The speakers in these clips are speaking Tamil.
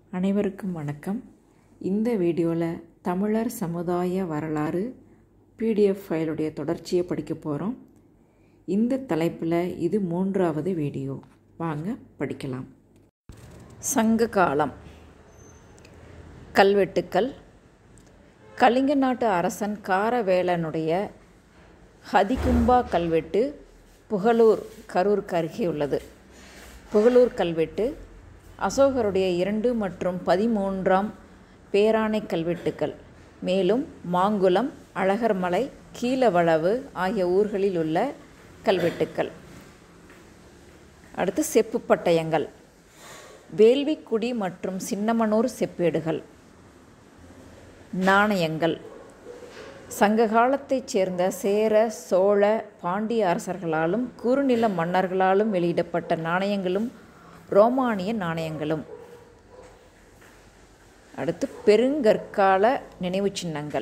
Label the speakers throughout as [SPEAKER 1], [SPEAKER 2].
[SPEAKER 1] அனைவருக்கும் வணக்கம் இந்த வீடியோவில் தமிழர் சமுதாய வரலாறு பிடிஎஃப் ஃபைலுடைய தொடர்ச்சியை படிக்க போகிறோம் இந்த தலைப்பில் இது மூன்றாவது வீடியோ வாங்க படிக்கலாம் சங்க காலம் கல்வெட்டுக்கள் கலிங்க நாட்டு அரசன் காரவேலனுடைய ஹதிகும்பா கல்வெட்டு புகழூர் கரூருக்கு அருகே உள்ளது புகழூர் கல்வெட்டு அசோகருடைய இரண்டு மற்றும் பதிமூன்றாம் பேராணை கல்வெட்டுக்கள் மேலும் மாங்குளம் அழகர்மலை கீழவளவு ஆகிய ஊர்களில் உள்ள கல்வெட்டுக்கள் அடுத்து செப்பு பட்டயங்கள் வேள்விக்குடி மற்றும் சின்னமனூர் செப்பேடுகள் நாணயங்கள் சங்க காலத்தைச் சேர்ந்த சேர சோழ பாண்டிய அரசர்களாலும் குறுநில மன்னர்களாலும் வெளியிடப்பட்ட நாணயங்களும் ரோமானிய நாணயங்களும் அடுத்து பெருங்கற்கால நினைவுச் சின்னங்கள்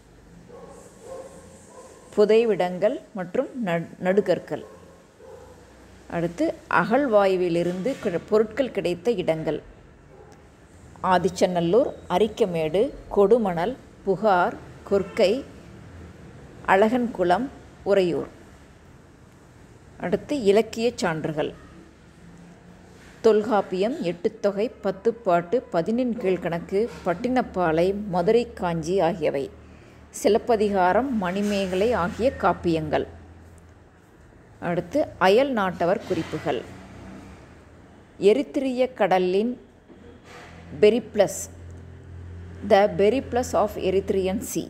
[SPEAKER 1] புதைவிடங்கள் மற்றும் நடுகற்கள் அடுத்து அகழ்வாயுவிலிருந்து பொருட்கள் கிடைத்த இடங்கள் ஆதிச்சநல்லூர் அரிக்கமேடு கொடுமணல் புகார் கொர்க்கை அழகன்குளம் உறையூர் அடுத்து இலக்கிய சான்றுகள் தொல்காப்பியம் எட்டுத்தொகை பத்துப்பாட்டு பதினெண் கீழ்கணக்கு பட்டினப்பாலை மதுரை காஞ்சி ஆகியவை சிலப்பதிகாரம் மணிமேகலை ஆகிய காப்பியங்கள் அடுத்து அயல் நாட்டவர் குறிப்புகள் எரித்திரிய கடலின் Periplus the Periplus of Erythraean sea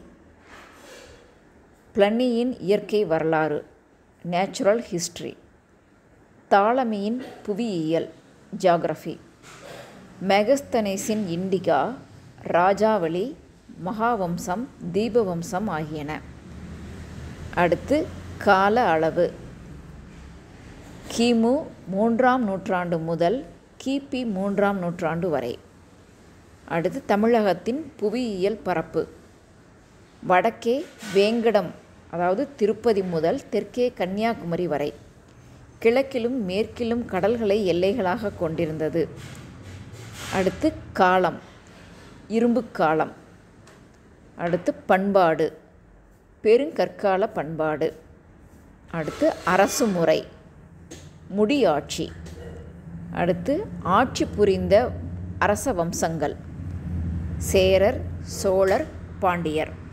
[SPEAKER 1] பிளனியின் இயற்கை வரலாறு நேச்சுரல் ஹிஸ்ட்ரி தாளமியின் புவியியல் ஜாகிரஃபி மெகஸ்தனேஸின் இண்டிகா ராஜாவளி மகாவம்சம் தீபவம்சம் ஆகியன அடுத்து கால அளவு கிமு மூன்றாம் நூற்றாண்டு முதல் கிபி மூன்றாம் நூற்றாண்டு வரை அடுத்து தமிழகத்தின் புவியியல் பரப்பு வடக்கே வேங்கடம் அதாவது திருப்பதி முதல் தெற்கே கன்னியாகுமரி வரை கிழக்கிலும் மேற்கிலும் கடல்களை எல்லைகளாக கொண்டிருந்தது அடுத்து காலம் இரும்பு காலம் அடுத்து பண்பாடு பெருங்கற்கால பண்பாடு அடுத்து அரசு முறை முடியாட்சி அடுத்து ஆட்சி புரிந்த அரச வம்சங்கள் சேரர் சோழர் பாண்டியர்